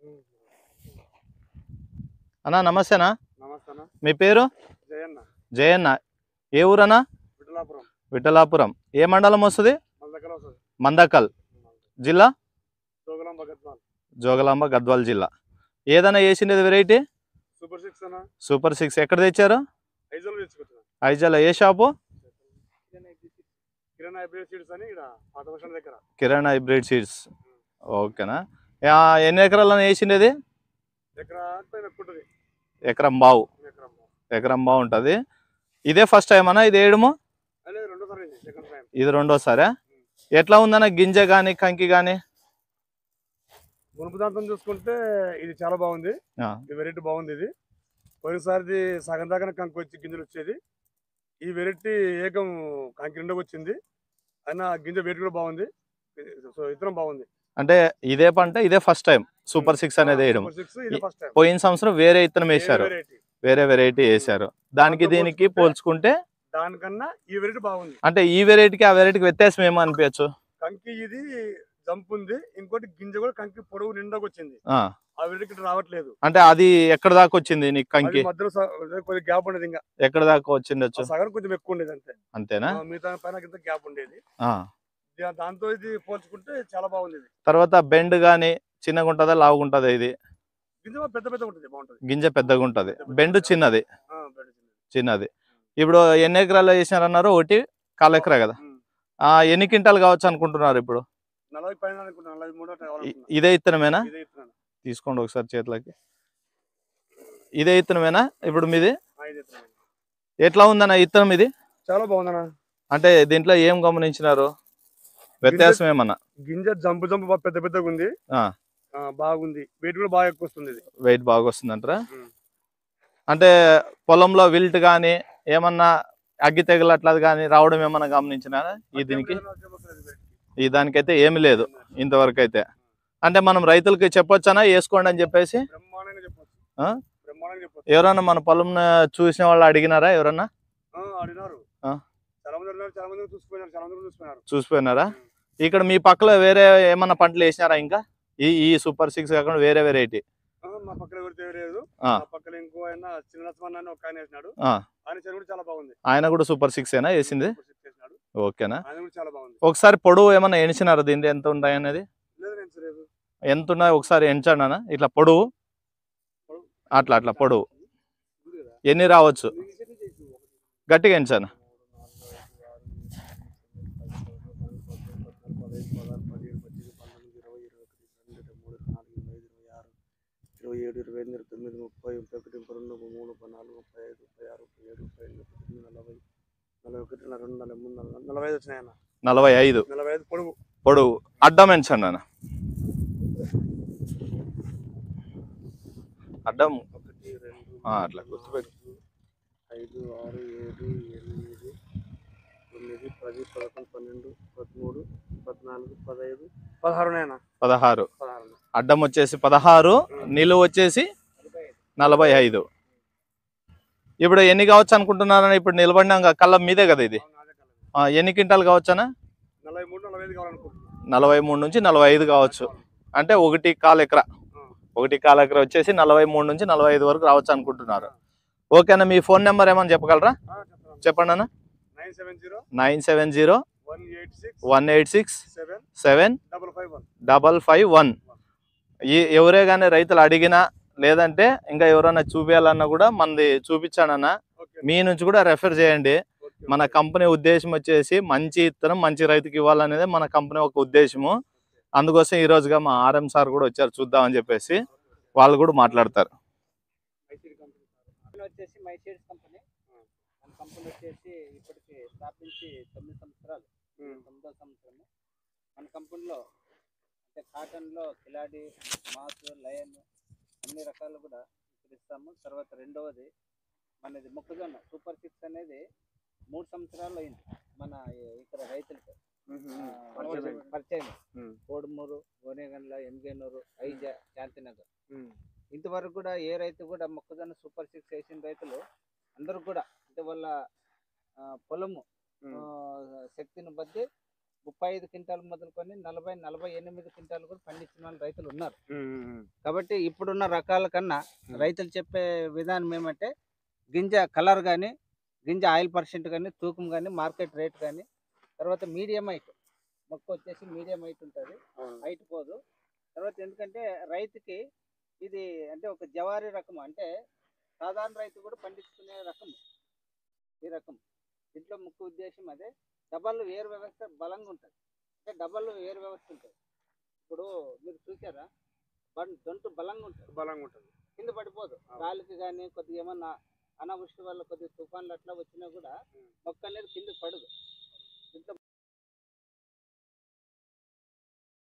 అన్నా నమస్తేనా నమస్తే అన్న మీ పేరు జయన్న జయన్న ఏ ఊరన్నా విఠలాపురం విఠలాపురం ఏ మండలం వస్తుంది మన దగ్గర వస్తుంది మందకల్ జిల్లా జోగులాం భగత్వాల్ జోగలాంబ గద్వాల్ జిల్లా ఏదైనా వేసిండేది వెరైటీ సూపర్ సిక్స్ అన్న సూపర్ సిక్స్ ఎక్కడ తెచ్చారు ఐజోలు తెచ్చుకుంటున్నా ఐజాల ఏ షాపు కిరణ్ హైబ్రిడ్ సీడ్స్ అని ఇక్కడ పాత వర్షం దగ్గర కిరణ్ హైబ్రిడ్ సీడ్స్ ఓకేనా ఆ, ఎన్ని ఎకరాలను వేసిండేది ఎక్కడ పైన ఎక్కుంటుంది ఎకరం బావు ఎకరం ఎకరం బావు ఉంటుంది ఇదే ఫస్ట్ టైం అన్నా ఇది వేయడము అదే రెండోసారి అయింది సెకండ్ టైం ఇది రెండోసారా ఎట్లా ఉందన్న గింజ కానీ కంకి కానీ మునుపు దాంతో చూసుకుంటే ఇది చాలా బాగుంది ఈ వెరైటీ బాగుంది ఇది పోయినసారిది సగం దాకా కంకి వచ్చి గింజలు వచ్చేది ఈ వెరైటీ ఏకం కంకి రెండోకి వచ్చింది అయినా గింజ వెయిట్ కూడా బాగుంది సో ఇతరం బాగుంది అంటే ఇదే పంట ఇదే ఫస్ట్ టైం సూపర్ సిక్స్ అనేది వేయడం సూపర్ సిక్స్ ఇది ఫస్ట్ టైం పోయిన సంవత్సరం వేరే ఇత్తనం వేశారు వెరైటీ వేరే వెరైటీ వేశారు దానికి దాంతో దీనికి పోల్చుకుంటే- పోల్చుకుంటే దానికన్నా ఈ వెరైటీ బాగుంది అంటే ఈ వెరైటీకి ఆ వెరైటీకి వ్యత్యాసం ఏమో అనిపించచ్చు కంకి ఇది జంప్ ఉంది ఇంకోటి గింజ కూడా కంకి పొడవు నిండాకి వచ్చింది ఆ, ఆ వెరైటీ ఇక్కడ రావట్లేదు అంటే అది ఎక్కడ దాకా వచ్చింది నీకు కంకి అది మధ్యలో స- అదే కొద్దిగా గ్యాప్ ఉండేది ఇంకా ఎక్కడ దాకా వచ్చిండొచ్చు ఆ సగం కొంచెం ఎక్కువ ఉండేది అంతే అంతేనా ఆ, మిగతా పైన కింద గ్యాప్ ఉండేది ఆ. దా- దాంతో ఇది పోల్చుకుంటే చాలా బాగుంది ఇది తర్వాత బెండ్ గానీ చిన్నగా ఉంటుందా లావుగా ఉంటుందా ఇది గింజ కూడా పెద్ద పెద్ద ఉంటుంది బాగుంటుంది గింజ పెద్దగా ఉంటది బెండ్ చిన్నది ఆ, బెండ చిన్నది. చిన్నది ఇప్పుడు ఎన్ని ఎకరాలు వేసినారన్నారు ఒకటి కాలు ఎకరా కదా ఉమ్. ఆ ఎన్ని క్వింటాలు కావచ్చు అనుకుంటున్నారు ఇప్పుడు నలభై పైన అనుకుంటా నలభై మూడో ఇ- కావాలనుకున్నా ఇదే ఇత్తనమేనా ఇదే ఇస్తున్నాను తీసుకోండి ఒకసారి చేతులకి ఇదే ఇత్తనమేనా ఇప్పుడు మీది ఆ, ఇదే ఇస్తున్నాను. ఎట్లా ఉందన్న ఇత్తనం ఇది చాలా బాగుందన్న అంటే దీంట్లో ఏం గమనించినారు వ్యత్యాసం ఏమన్నా గింజ జంపు జంపు బాగా పెద్ద పెద్దగా ఉంది ఆ. ఆ, బాగుంది వెయిట్ కూడా బాగా ఎక్కువ వస్తుంది ఇది వెయిట్ బాగా వస్తుందంటారా ఉమ్. అంటే పొలంలో విల్ట్ కానీ ఏమన్నా అగ్గి తెగలు అట్లా కానీ రావడం ఏమన్నా గమనించినారా ఈ దీనికి ఈ దానికైతే ఏమి లేదు ఇంతవరకు అయితే అంటే మనం రైతులకి చెప్పొచ్చానా వేసుకోండి అని చెప్పేసి బ్రహ్మాండంగా చెప్పొచ్చు ఆ? బ్రహ్మాండంగా చెప్పొచ్చు ఎవరన్నా మన పొలం చూసిన వాళ్ళు అడిగినారా ఎవరన్నా ఆ, అడిగినారు ఆ. చాలా మంది అడిగినారు చాలా మంది చూసుకున్నారు చాలా మంది చూసుకున్నారు చూసిపోయినారా ఇక్కడ మీ పక్కలో వేరే ఏమన్నా పంటలు వేసినారా ఇంకా ఈ ఈ సూపర్ సిక్స్ కాకుండా వేరే వెరైటీ ఆ, మా పక్కన ఎవరితో లేదు ఆ. మా పక్కన ఇంకో ఆయన చిన్న లక్ష్మణ్ అని ఒక ఆయన వేసినాడు ఆ. ఆయన చెరువు కూడా చాలా బాగుంది ఆయన కూడా సూపర్ సిక్స్ ఏనా వేసింది సూపర్ సిక్స్ వేసినాడు ఓకేనా ఆయన కూడా చాలా బాగుంది ఒకసారి పొడవు ఏమన్నా ఎనిచినారా దీని ఎంత ఉంటాయి అనేది లేదు నేను లేదు ఎంత ఉన్నాయి ఒకసారి ఎంచండి అన్న ఇట్లా పొడవు అట్లా అట్లా పొడవు ఉంది కదా ఎన్ని రావచ్చు ఈ విషయం చేసి ఒకటి, గట్టిగా ఎంచాను ఇరవై ఏడు ఇరవై ఎనిమిది ఇరవై తొమ్మిది ముప్పై ముప్పై ఒకటి ముప్పై రెండు ముప్పై మూడు ముప్పై నాలుగు ముప్పై ఐదు ముప్పై ఆరు ముప్పై ఏడు ముప్పై ఎనిమిది ముప్పై తొమ్మిది నలభై నలభై ఒకటి నలభై రెండు నలభై మూడు నలభై నలభై ఐదు వచ్చినాయన్న నలభై ఐదు నలభై ఐదు పొడుగు పొడవు అడ్డం ఎంచండి అన్న అడ్డం ఒకటి రెండు ఆ, అట్లా గుర్తుపెట్టు. నాలుగు, ఐదు ఆరు ఏడు ఎనిమిది తొమ్మిది పది పదకొండు పన్నెండు పదమూడు పద్నాలుగు పదహైదు పదహారు ఉన్నాయన్న పదహారు పదహారు అడ్డం వచ్చేసి పదహారు నిలువ వచ్చేసి నలభై ఐదు ఇప్పుడు ఎన్ని కావచ్చు అనుకుంటున్నారని ఇప్పుడు నిలబడినాక కళ్ళ మీదే కదా ఇది ఆ, ఎన్ని క్వింటాలు కావచ్చనా నలభై మూడు నలభై ఐదు కావాలనుకుంటున్నాను నలభై మూడు నుంచి నలభై ఐదు కావచ్చు అంటే ఒకటి కాలు ఎకరా ఒకటి కాలు ఎకరా వచ్చేసి నలభై మూడు నుంచి నలభై ఐదు వరకు రావచ్చు అనుకుంటున్నారు ఓకేనా మీ ఫోన్ నెంబర్ ఏమని చెప్పగలరా చెప్పండి అన్న nine seven zero nine seven zero one eight six one eight six seven seven double five one double five one ఈ ఎవరే కానీ రైతులు అడిగినా లేదంటే ఇంకా ఎవరైనా చూపించాలన్నా కూడా మనది చూపించానన్నా ఓకే మీ నుంచి కూడా రెఫర్ చేయండి ఓకే మన కంపెనీ ఉద్దేశం వచ్చేసి మంచి ఇత్తనం మంచి రైతుకి ఇవ్వాలనేది మన కంపెనీ ఒక ఉద్దేశము అందుకోసం ఈ రోజుగా మా ఆర్ఎం సార్ కూడా వచ్చారు చూద్దామని చెప్పేసి వాళ్ళు కూడా మాట్లాడతారు కంపెనీ వచ్చేసి మై సీడ్స్ కంపెనీ మన కంపెనీ వచ్చేసి ఇప్పటికి స్థాపించి తొమ్మిది సంవత్సరాలు తొమ్మిదో సంవత్సరం మన కంపెనీలో అంటే కాటన్లో కిలాడి మాస్ లయన్ అన్ని రకాలు కూడా ఇక్కడ ఇస్తాము తర్వాత రెండవది మనది మొక్కజొన్న సూపర్ సిక్స్ అనేది మూడు సంవత్సరాలు అయింది మన ఇక్కడ రైతులకి ఆ, పరిచయం. పరిచయం ఉమ్. కోడుమూరు గోనేగండ్ల ఎంగేనూరు ఐజ శాంతినగర్ ఇంతవరకు కూడా ఏ రైతు కూడా మొక్కజొన్న సూపర్ సిక్స్ వేసిన రైతులు అందరూ కూడా అంటే వాళ్ళ ఆ, పొలము ఆ, శక్తిని బట్టి ముప్పై ఐదు క్వింటాలు మొదలుకొని నలభై నలభై ఎనిమిది క్వింటాలు కూడా పండించిన వాళ్ళు రైతులు ఉన్నారు ఉమ్, ఉమ్, కాబట్టి ఇప్పుడున్న రకాల కన్నా Hmm. రైతులు చెప్పే విధానం ఏమంటే గింజ కలర్ కానీ గింజ ఆయిల్ పర్సెంట్ కానీ తూకం కానీ మార్కెట్ రేట్ కానీ తర్వాత మీడియం హైట్ మొక్క వచ్చేసి మీడియం హైట్ ఉంటుంది అవును. హైట్ పోదు తర్వాత ఎందుకంటే రైతుకి ఇది అంటే ఒక జవారీ రకం అంటే సాధారణ రైతు కూడా పండించుకునే రకం ఈ రకం దీంట్లో ముఖ్య ఉద్దేశం అదే డబల్ వేరు వ్యవస్థ బలంగా ఉంటుంది అంటే డబల్ వేరు వ్యవస్థ ఉంటుంది ఇప్పుడు మీరు చూసారా బం దొంటు బలంగా ఉంటుంది బలంగా ఉంటుంది కింద పడిపోదు అవును. గాలికి కానీ కొద్దిగా ఏమన్నా అనావృష్టి వల్ల కొద్దిగా తుఫాన్లు అట్లా వచ్చినా కూడా మొక్క అనేది కింద పడదు దీంట్లో